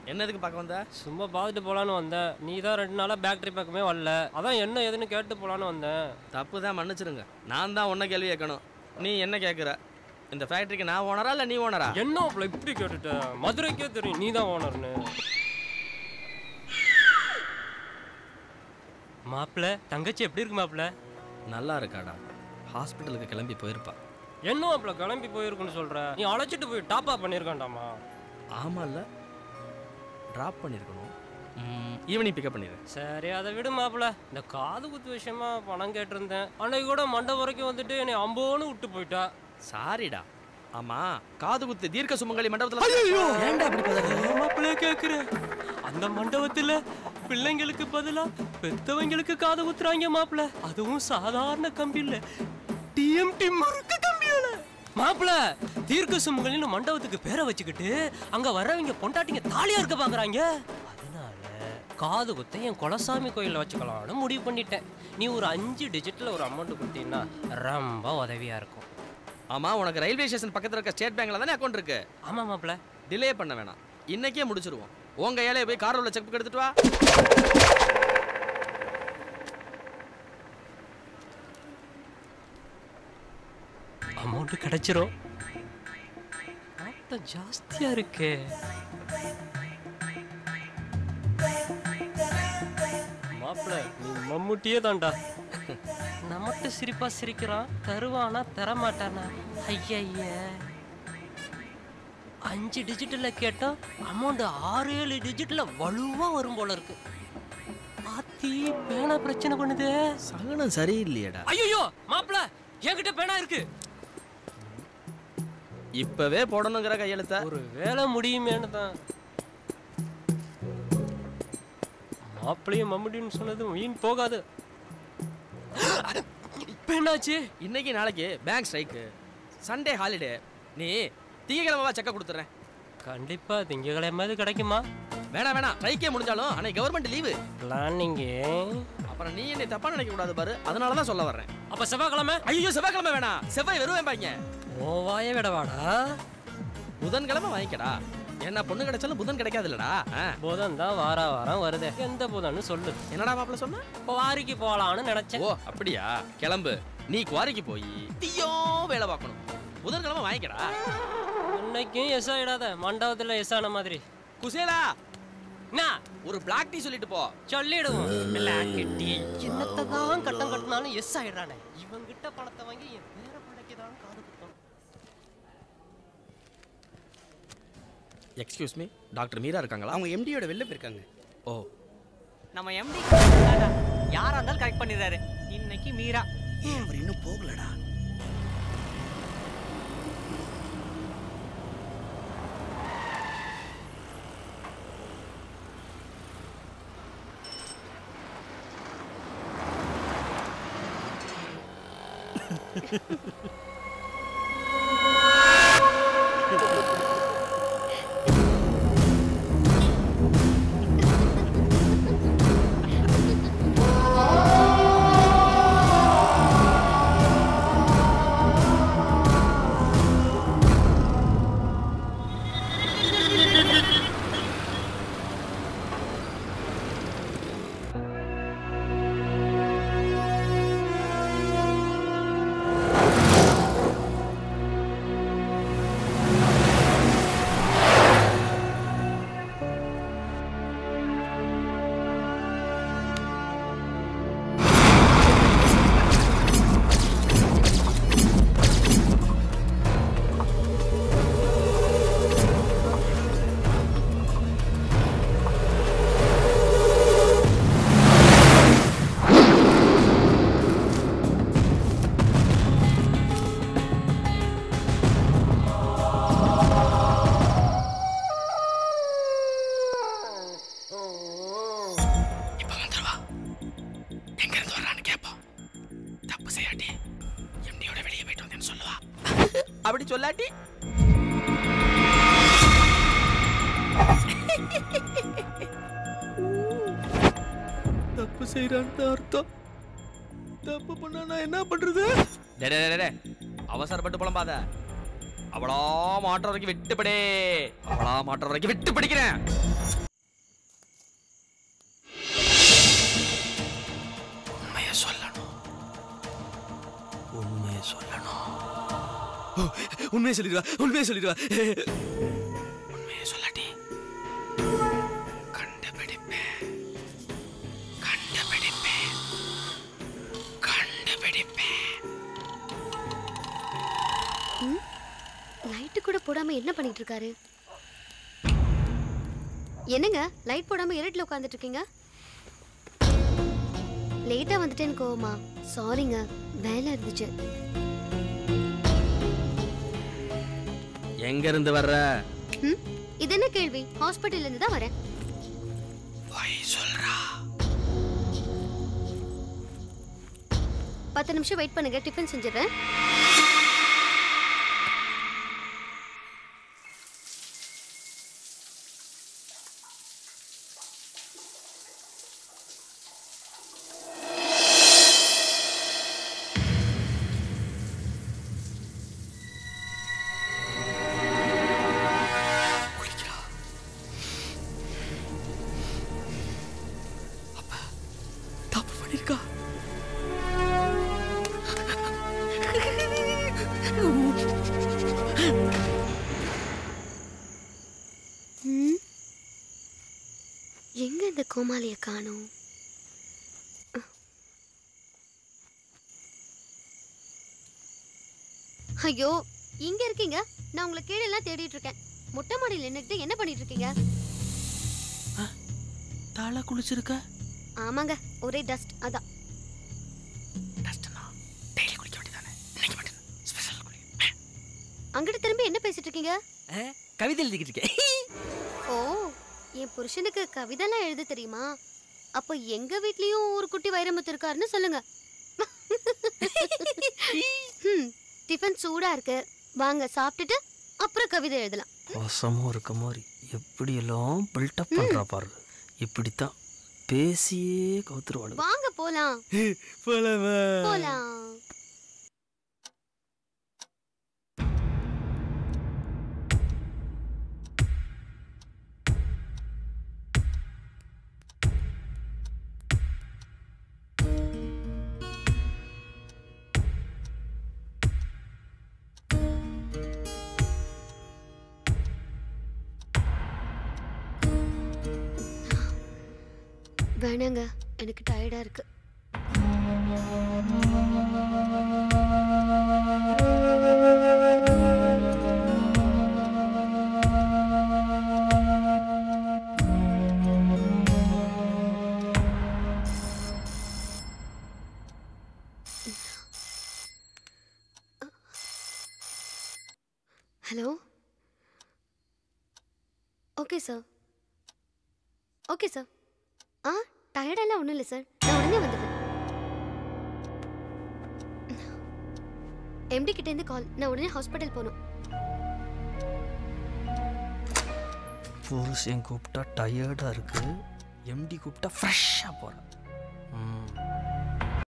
என்னதுக்கு பார்க்க வந்த சும்மா பார்த்துட்டு போலான்னு வந்தேன் நீ தான் ரெண்டு நாளாக பேக்டரி பக்கமே வரல அதான் என்ன ஏதுன்னு கேட்டு போலான்னு வந்தேன் தப்பு தான் மன்னிச்சிருங்க நான் தான் உன்னை கேள்வி கேட்கணும் நீ என்ன கேட்குற இந்த ஃபேக்ட்ரிக்கு நான் ஓனரா இல்லை நீ ஓனரா என்ன அப்பல இப்படி கேட்டுட்ட மதுரைக்கே தெரியும் நீ தான் ஓனர்னு மாப்பிள்ள தங்கச்சி எப்படி இருக்கு மாப்பிள்ள நல்லா இருக்காடா ஹாஸ்பிட்டலுக்கு கிளம்பி போயிருப்பா என்ன மாப்பிள்ள கிளம்பி போயிருக்குன்னு சொல்ற நீ அழைச்சிட்டு போய் டாப் அப் பண்ணியிருக்காண்டாமா ஆமால்ல ட்ராப் பண்ணியிருக்கணும் ஈவினிங் பிக்கப் பண்ணிடுறேன் சரி அதை விடு மாப்பிள்ள இந்த காது குத்து விஷயமா பணம் கேட்டிருந்தேன் அன்னைக்கு கூட மண்டபம் வரைக்கும் வந்துட்டு என்னை அம்போன்னு விட்டு போயிட்டா சாரிடா ஆமா காது குத்து தீர்க்க சுமங்கலி மண்டபத்தில் ஏன்டா அப்படி பதற மாப்பிள்ள கேக்குறேன் அந்த மண்டபத்துல பிள்ளைங்களுக்கு பதிலா பெத்தவங்களுக்கு காது குத்துறாங்க மாப்பிள்ள அதுவும் சாதாரண கம்பி இல்ல டிஎம்டி முறுக்கு கம்பியால மாப்பிள்ள தீர்க்க சுமங்கலின்னு மண்டபத்துக்கு பேரை வச்சுக்கிட்டு அங்க வரவங்க பொண்டாட்டிங்க தாலியா இருக்க பாக்குறாங்க அதனால காது குத்த என் குலசாமி கோயில்ல வச்சுக்கலாம்னு முடிவு பண்ணிட்டேன் நீ ஒரு அஞ்சு டிஜிட்ல ஒரு அமௌண்ட் கொடுத்தீங்கன்னா ரொம்ப உதவியா இருக்கும் ஆமா உனக்கு ரயில்வே ஸ்டேஷன் பக்கத்துல இருக்க ஸ்டேட் பேங்க்ல தானே அக்கௌண்ட் இருக்கு ஆமா மாப்பிள்ள டிலே பண்ண வேணாம் இன்னைக்கே முடிச்சிருவோம் உங்க ஏழைய போய் கார் உள்ள செக் புக் எடுத்துட்டு வா அமௌண்ட் கிடைச்சிரும் ஆட்டம் ஜாஸ்தியா இருக்கே மாப்பிள்ள நீ மம்முட்டியே தான்டா நம்மட்டு சிரிப்பா சிரிக்கிறான் தருவானா தரமாட்டானா ஐய அஞ்சு டிஜிட்டல்ல கேட்டோம் அமௌண்ட் ஆறு ஏழு டிஜிட்ல வலுவா வரும் போல இருக்கு பாத்தி பேனா பிரச்சனை பண்ணுதே சகனம் சரியில்லையேடா ஐயோ மாப்பிள்ள என்கிட்ட பேனா இருக்கு இப்பவே போடணுங்கிற கையெழுத்த ஒரு வேலை முடியுமேன்னு தான் மாப்பிள்ளையும் மம்முடின்னு சொன்னது வீண் போகாது இப்ப என்னாச்சு இன்னைக்கு நாளைக்கு பேங்க் ஸ்ட்ரைக்கு சண்டே ஹாலிடே நீ திங்கக்கிழமை செக்க கொடுத்துறேன் கண்டிப்பா திங்கக்கிழமையாவது கிடைக்குமா வேணாம் வேணாம் ஸ்ட்ரைக்கே முடிஞ்சாலும் அன்னைக்கு கவர்மெண்ட் லீவு பிளானிங்கு அப்புறம் நீ என்னை தப்பா நினைக்க கூடாது பாரு அதனால தான் சொல்ல வர்றேன் அப்ப செவ்வாய்க்கிழமை ஐயோ செவ்வாய்க்கிழமை வேணாம் செவ்வாய் வெறும் பாங்க ஓ வாய விடவாடா புதன்கிழமை வாங்கிக்கடா என்ன பொண்ணு கிடைச்சாலும் புதன் கிடைக்காது இல்லடா புதன் தான் வார வாரம் வருது எந்த புதன்னு சொல்லு என்னடா மாப்பிள்ள சொன்ன குவாரிக்கு போலான்னு நினைச்சேன் ஓ அப்படியா கிளம்பு நீ குவாரிக்கு போய் தீயோ வேலை பார்க்கணும் புதன்கிழமை வாங்கிக்கடா இன்னைக்கும் எஸ் ஆயிடாத மண்டபத்துல எஸ் ஆன மாதிரி குசேலா என்ன ஒரு பிளாக் டீ சொல்லிட்டு போ சொல்லிடுவோம் பிளாக் டீ என்னத்தை தான் கட்டம் கட்டினாலும் எஸ் ஆயிடுறானே இவங்கிட்ட பணத்தை வாங்கி என் பேர பிள்ளைக்கு தான் காது குத்தம் எக்ஸ்கியூஸ் மீ டாக்டர் மீரா இருக்காங்களா அவங்க எம்டியோட வெளில போயிருக்காங்க ஓ நம்ம எம்டி யாரா இருந்தாலும் கரெக்ட் பண்ணிடுறாரு இன்னைக்கு மீரா ஏன் அவர் இன்னும் போகலடா இப்போ வந்துருவா எங்க இருந்து வர்றான்னு கேட்போம் தப்பு செய்யாட்டி எம்டியோட வெளியே போயிட்டு வந்தேன்னு சொல்லுவா அப்படி சொல்லாட்டி தப்பு செய்யறான்னு அர்த்தம் தப்பு பண்ணா நான் என்ன பண்றது டே டே, டே, டே. அவசரப்பட்டு புலம்பாத அவளா மாற்ற வரைக்கும் விட்டுப்படே அவளா மாற்ற வரைக்கும் விட்டு பிடிக்கிறேன் உண்மையை சொல்லிடுவா உண்மையை சொல்லிடுவா உண்மையை சொல்லாட்டி கண்டுபிடிப்பேன் கண்டுபிடிப்பேன் கண்டுபிடிப்பேன் லைட்டு கூட போடாம என்ன பண்ணிட்டு இருக்காரு என்னங்க லைட் போடாம இருட்டில் உட்காந்துட்டு இருக்கீங்க லேட்டா வந்துட்டேன்னு கோவமா சாரிங்க வேலை இருந்துச்சு எங்க இருந்து வர்ற ம் இது என்ன கேள்வி ஹாஸ்பிட்டல்ல இருந்து தான் வரேன் பொய் சொல்றா பத்து நிமிஷம் வெயிட் பண்ணுங்க டிஃபன் செஞ்சிடுறேன் குளிக்கிறா அப்ப தப்பு பண்ணிருக்கா ம் எங்க இந்த கோமாளிய காணோம் ஐயோ இங்க இருக்கீங்க நான் உங்களை கீழே எல்லாம் தேடிட்டு இருக்கேன் மொட்டை மாடியில் நின்னுட்டு என்ன பண்ணிட்டு இருக்கீங்க தலை குளிச்சிருக்க ஆமாங்க ஒரே டஸ்ட் அதான் டஸ்ட்னா டெய்லி குளிக்க வேண்டியதானே இன்னைக்கு மட்டும் ஸ்பெஷல் குளி அங்கிட்டு திரும்பி என்ன பேசிட்டு இருக்கீங்க கவிதை எழுதிக்கிட்டு இருக்கேன் ஓ என் புருஷனுக்கு கவிதைலாம் எழுத தெரியுமா அப்போ எங்க வீட்லயும் ஒரு குட்டி வைரமுத்து இருக்காருன்னு சொல்லுங்க ம், டிஃபன் சூடா இருக்கு வாங்க சாப்பிட்டுட்டு அப்புறம் கவிதை எழுதலாம் வசமும் இருக்க மாதிரி எப்படி எல்லாம் பில்டப் பண்றா பாரு இப்படித்தான் பேசியே கவுத்துருவாளு வாங்க போலாம் போலவா போலாம் வேணாங்க எனக்கு டயர்டா இருக்கு hello okay sir okay sir ஆ டயர்டெல்லாம் ஒன்றும் இல்லை சார் நான் உடனே வந்துடுறேன் எம்டி கிட்டேருந்து கால் நான் உடனே ஹாஸ்பிட்டல் போகணும் புருஷன் கூப்பிட்டா டயர்டா இருக்கு எம்டி கூப்பிட்டா ஃப்ரெஷ்ஷாக போகிறேன்